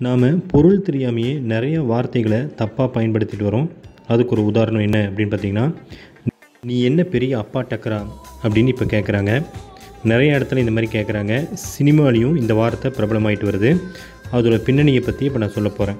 நாம் பொருள் தெரியாமையே நிறைய வார்த்தைகளை தப்பாக பயன்படுத்திட்டு வரோம் அதுக்கு ஒரு உதாரணம் என்ன அப்படின்னு பார்த்தீங்கன்னா நீ என்ன பெரிய அப்பா டக்கரா அப்படின்னு இப்போ கேட்குறாங்க நிறைய இடத்துல இந்த மாதிரி கேட்குறாங்க சினிமாலேயும் இந்த வார்த்தை பிரபலமாயிட்டு வருது அதோட பின்னணியை பற்றி இப்போ நான் சொல்ல போகிறேன்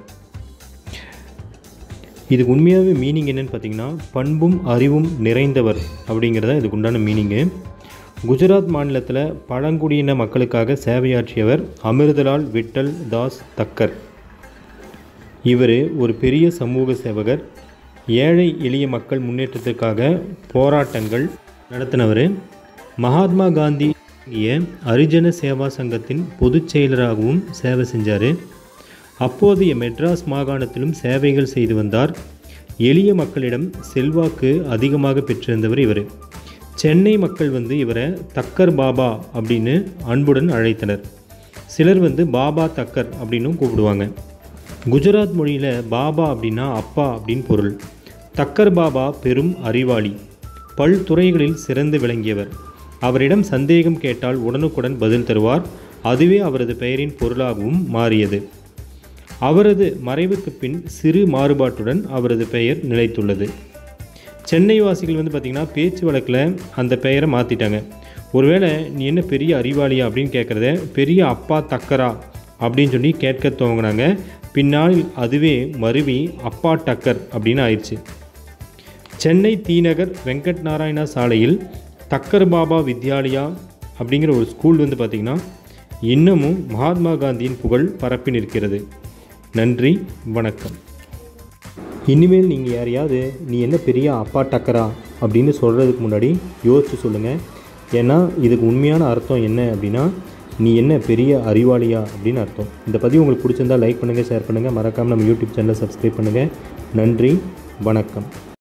இதுக்கு உண்மையாகவே மீனிங் என்னன்னு பார்த்தீங்கன்னா பண்பும் அறிவும் நிறைந்தவர் அப்படிங்கிறத இதுக்கு உண்டான மீனிங்கு குஜராத் மாநிலத்தில் பழங்குடியின மக்களுக்காக சேவையாற்றியவர் அமிர்தலால் விட்டல் தாஸ் தக்கர் இவர் ஒரு பெரிய சமூக சேவகர் ஏழை எளிய மக்கள் முன்னேற்றத்திற்காக போராட்டங்கள் நடத்தினவர் மகாத்மா காந்தி இய ஹரிஜன சேவா சங்கத்தின் பொதுச் செயலராகவும் சேவை செஞ்சார் அப்போதைய மெட்ராஸ் மாகாணத்திலும் சேவைகள் செய்து வந்தார் எளிய மக்களிடம் செல்வாக்கு அதிகமாக பெற்றிருந்தவர் இவர் சென்னை மக்கள் வந்து இவரை தக்கர் பாபா அப்படின்னு அன்புடன் அழைத்தனர் சிலர் வந்து பாபா தக்கர் அப்படின்னும் கூப்பிடுவாங்க குஜராத் மொழியில் பாபா அப்படின்னா அப்பா அப்படின்னு பொருள் தக்கர் பாபா பெரும் அறிவாளி பல்துறைகளில் சிறந்து விளங்கியவர் அவரிடம் சந்தேகம் கேட்டால் உடனுக்குடன் பதில் தருவார் அதுவே அவரது பெயரின் பொருளாகவும் மாறியது அவரது மறைவுக்கு பின் சிறு மாறுபாட்டுடன் அவரது பெயர் நிலைத்துள்ளது சென்னை வாசிகள் வந்து பார்த்திங்கன்னா பேச்சு வழக்கில் அந்த பெயரை மாற்றிட்டாங்க ஒருவேளை நீ என்ன பெரிய அறிவாளியா அப்படின்னு கேட்குறத பெரிய அப்பா தக்கரா அப்படின்னு சொல்லி கேட்க துவங்கினாங்க பின்னால் அதுவே மருவி அப்பா டக்கர் அப்படின்னு ஆயிடுச்சு சென்னை தீநகர் வெங்கட் நாராயணா சாலையில் தக்கர் பாபா வித்யாலயா அப்படிங்கிற ஒரு ஸ்கூல் வந்து பார்த்திங்கன்னா இன்னமும் மகாத்மா காந்தியின் புகழ் பரப்பி நிற்கிறது நன்றி வணக்கம் இனிமேல் நீங்கள் யாரையாவது நீ என்ன பெரிய அப்பா டக்கரா அப்படின்னு சொல்கிறதுக்கு முன்னாடி யோசிச்சு சொல்லுங்கள் ஏன்னா இதுக்கு உண்மையான அர்த்தம் என்ன அப்படின்னா நீ என்ன பெரிய அறிவாளியா அப்படின்னு அர்த்தம் இந்த பதிவு உங்களுக்கு பிடிச்சிருந்தா லைக் பண்ணுங்கள் ஷேர் பண்ணுங்கள் மறக்காமல் நம்ம யூடியூப் சேனலை சப்ஸ்கிரைப் பண்ணுங்கள் நன்றி வணக்கம்